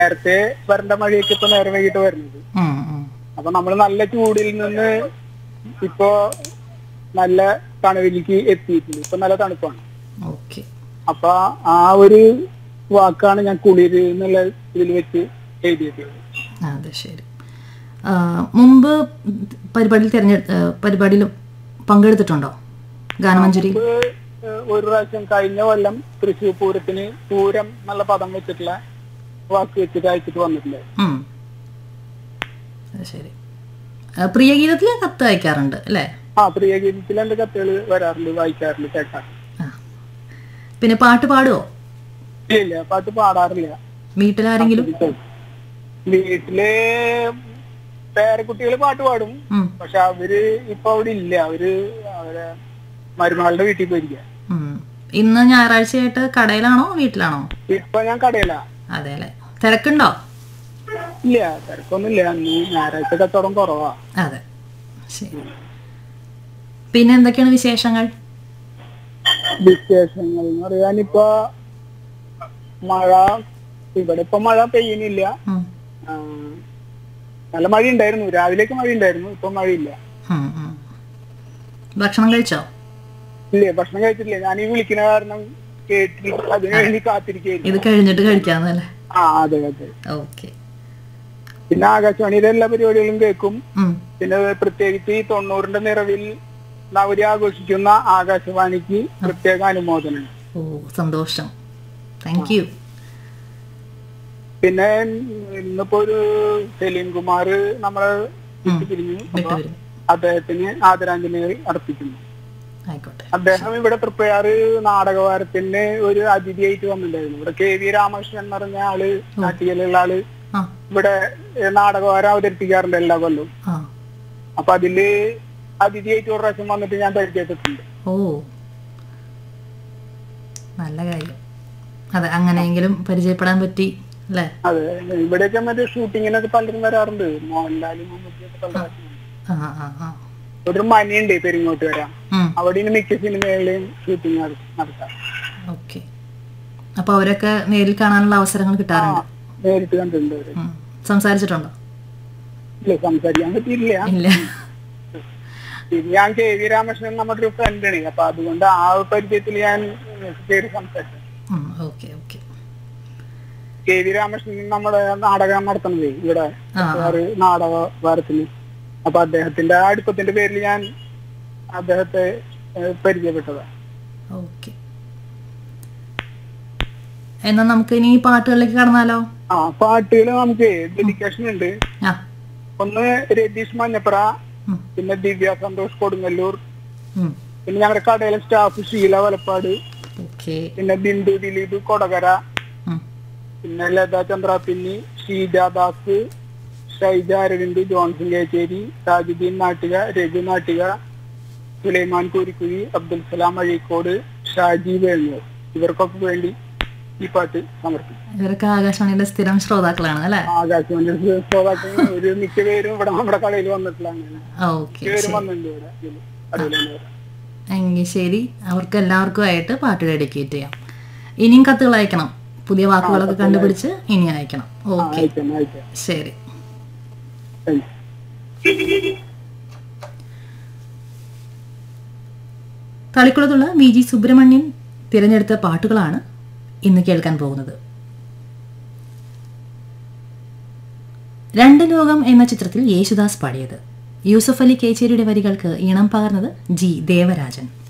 നേരത്തെ വരണ്ട മഴയൊക്കെ ഇപ്പൊ നേരം വൈകിട്ട് വരുന്നത് ഉം, ഉം. അപ്പൊ നമ്മൾ നല്ല ചൂടിൽ നിന്ന് ഇപ്പോ നല്ല തണുവിലേക്ക് എത്തിയിട്ടുണ്ട് ഇപ്പൊ നല്ല തണുപ്പാണ് ഓക്കെ അപ്പൊ ആ ഒരു വാക്കാണ് ഞാൻ കുളിര് എന്നുള്ള ഇതിൽ വെച്ച് എഴുതിയത് അതെ ശരി ആ, മുമ്പ് പരിപാടിയിൽ തിരഞ്ഞെടുത്ത പരിപാടിയിൽ പങ്കെടുത്തിട്ടുണ്ടോ ഗാനമഞ്ജരി ഇത് ഏഹ്, ഒരു പ്രാവശ്യം കഴിഞ്ഞ കൊല്ലം തൃശ്ശൂർ പൂരത്തിന് പൂരം എന്നുള്ള പദം വെച്ചിട്ടുള്ള വാക്ക് വെച്ചിട്ട് അയച്ചിട്ട് വന്നിട്ടുണ്ട് ഉം. അത് ശരി ആ, പ്രിയഗീതത്തിൽ കത്ത് അയക്കാറുണ്ട് അല്ലേ ആ പ്രിയഗീതത്തിൽ എന്റെ കത്തുകൾ വരാറുണ്ട് വായിക്കാറുണ്ട് കേൾക്കാറുണ്ട് ആ പിന്നെ പാട്ട് പാടുവോ ഇല്ല പാട്ട് പാടാറില്ല വീട്ടിലാരെങ്കിലും വീട്ടില് പേരക്കുട്ടികൾ പാട്ട് പാടും ഉം, പക്ഷെ അവര് ഇപ്പൊ അവിടെ ഇല്ല അവര് അവരെ മരുമകളുടെ വീട്ടിൽ പോയിരിക്കുക ഉം. ഇന്ന് ഞായറാഴ്ചയായിട്ട് കടയിലാണോ വീട്ടിലാണോ ഇപ്പൊ ഞാൻ കടയില അതെ അല്ലേ തിരക്കുണ്ടോ ഇല്ല തിരക്കൊന്നുമില്ല അന്ന് ഞായറാഴ്ച കച്ചവടം കുറവാ അതെ ശരി പിന്നെ എന്തൊക്കെയാണ് വിശേഷങ്ങൾ വിശേഷങ്ങൾ എന്ന് പറയാൻ ഇപ്പൊ മഴ ഇവിടെ ഇപ്പൊ മഴ പെയ്യുന്നില്ല ഉം, ആ, നല്ല മഴ ഉണ്ടായിരുന്നു രാവിലേക്ക് മഴ ഉണ്ടായിരുന്നു ഇപ്പൊ മഴയില്ല ഉം, ഉം. ഭക്ഷണം കഴിച്ചോ ഇല്ലേ ഭക്ഷണം കഴിച്ചിട്ടില്ല ഞാൻ ഈ വിളിക്കുന്ന കാരണം കേട്ടിട്ട് അതിനു വേണ്ടി കാത്തിരിക്കുന്നു ഇത് കഴിഞ്ഞിട്ട് കഴിക്കാന്നല്ലേ ആ അതെ അതെ ഓക്കെ പിന്നെ ആകാശവാണിയിലെ എല്ലാ പരിപാടികളും കേൾക്കും ഉം, പിന്നെ പ്രത്യേകിച്ച് ഈ തൊണ്ണൂറിന്റെ നിറവിൽ നവരി ആഘോഷിക്കുന്ന ആകാശവാണിക്ക് പ്രത്യേക അനുമോദനം ഓ സന്തോഷം താങ്ക് യു പിന്നെ ഇന്നിപ്പോ ഒരു സലീം കുമാർ നമ്മളെ വിട്ടു പിരിഞ്ഞു അപ്പൊ വിട്ടുവരും അദ്ദേഹത്തിന് ആദരാഞ്ജലികൾ അർപ്പിക്കുന്നു ആയിക്കോട്ടെ അദ്ദേഹം ഇവിടെ തൃപ്പയാറ് നാടകവാരത്തിന് ഒരു അതിഥിയായിട്ട് വന്നിട്ടുണ്ടായിരുന്നു ഇവിടെ കെ വി രാമകൃഷ്ണൻ എന്ന് പറഞ്ഞ ആള് നാട്ടികയിലുള്ള ആള് ആ ഇവിടെ ഏഹ്, നാടകവാരം അവതരിപ്പിക്കാറുണ്ട് എല്ലാ കൊല്ലവും ആ അപ്പൊ അതില് അതിഥിയായിട്ട് ഒരു പ്രാവശ്യം വന്നിട്ട് ഞാൻ പരിചയപ്പെട്ടിട്ടുണ്ട് ഓ നല്ല കാര്യം അതെ അങ്ങനെയെങ്കിലും പരിചയപ്പെടാൻ പറ്റി അല്ലേ അതെ ഇവിടെയൊക്കെ മറ്റേ ഷൂട്ടിങ്ങിനൊക്കെ പലരും വരാറുണ്ട് മോഹൻലാലും മമ്മൂട്ടിയൊക്കെ പല പ്രാവശ്യം വന്നു. ആ ആ ആ ഒരു മനിയുണ്ട് പെരിങ്ങോട്ട് വരാം ഉം, അവിടെ ഇനി മിക്ക സിനിമകളിലും ഷൂട്ടിങ് നടത്താം ഓക്കെ അപ്പൊ അവരൊക്കെ നേരിൽ കാണാനുള്ള അവസരങ്ങൾ കിട്ടാറുണ്ട് നേരിട്ട് കണ്ടിട്ടുണ്ട് അവര് ഉം. സംസാരിച്ചിട്ടുണ്ടോ ഇല്ല സംസാരിക്കാൻ പറ്റിയില്ല ഇല്ല പിന്നെ ഞാൻ കെ വി രാമകൃഷ്ണൻ നമ്മുടെ ഒരു ഫ്രണ്ടാണ് അപ്പൊ അതുകൊണ്ട് ആ ഒരു പരിചയത്തിൽ ഞാൻ കയറി സംസാരിച്ചു okay okay K V Ramakrishnan നമ്മുടെ നാടകം നടത്തുന്നത് ഇവിടെ ആ, ആ. ഒരു നാടക വാരത്തിന് അപ്പൊ അദ്ദേഹത്തിന്റെ ആ അടുപ്പത്തിന്റെ പേരിൽ ഞാൻ അദ്ദേഹത്തെ ഏഹ്, പരിചയപ്പെട്ടതാ ഓക്കെ എന്നാ നമുക്ക് ഇനി ഈ പാട്ടുകളിലേക്ക് കടന്നാലോ ആ പാട്ടുകൾ നമുക്ക് ഡെഡിക്കേഷൻ ഉണ്ട് ആ ഒന്ന് രതീഷ് മഞ്ഞപ്ര ഉം, പിന്നെ ദിവ്യ സന്തോഷ് കൊടുങ്ങല്ലൂർ ഉം. പിന്നെ ഞങ്ങളുടെ കടയിലെ സ്റ്റാഫ് ഷീല വലപ്പാട് ഓക്കെ പിന്നെ ബിന്ദു ദിലീപ് കൊടകര ഉം, പിന്നെ ലത ചന്ദ്രാപിന്നി ഷീജ ദാസ് ഷൈജ അരവിന്ദ് ജോൺസൺ കേച്ചേരി താജുദ്ദീൻ നാട്ടിക രഘു നാട്ടിക സുലൈമാൻ കൂരിക്കുഴി അബ്ദുൽ സലാം അഴീക്കോട് ഷാജി വേണൂർ ഇവർക്കൊക്കെ വേണ്ടി ഈ പാട്ട് സമർപ്പിക്കും ഇവരൊക്കെ ആകാശവാണിയുടെ സ്ഥിരം ശ്രോതാക്കളാണ് അല്ലേ ആകാശവാണി ശ്രോതാക്കൾ ഒരു മിക്ക പേരും ഇവിടെ നമ്മുടെ കടയിൽ വന്നിട്ടില്ല അങ്ങനെ ഓക്കെ മിക്ക പേരും വന്നിട്ടുണ്ട് ഇവിടെ ഇതില് കടയിൽ വന്നവര്. എങ്കിൽ ശരി അവർക്ക് എല്ലാവർക്കും ആയിട്ട് പാട്ട് ഡെഡിക്കേറ്റ് ചെയ്യാം ഇനിയും കത്തുകൾ അയക്കണം പുതിയ വാക്കുകളൊക്കെ കണ്ടുപിടിച്ച് ഇനി അയക്കണം ഓക്കെ അയക്കാം അയക്കാം ശരി താങ്ക് യു. തളിക്കുളത്തുള്ള വി ജി സുബ്രഹ്മണ്യൻ തിരഞ്ഞെടുത്ത പാട്ടുകളാണ് ഇന്ന് കേൾക്കാൻ പോകുന്നത് രണ്ട് ലോകം എന്ന ചിത്രത്തിൽ യേശുദാസ് പാടിയത് യൂസഫ് അലി കേച്ചേരിയുടെ വരികൾക്ക് ഈണം പകർന്നത് ജി ദേവരാജൻ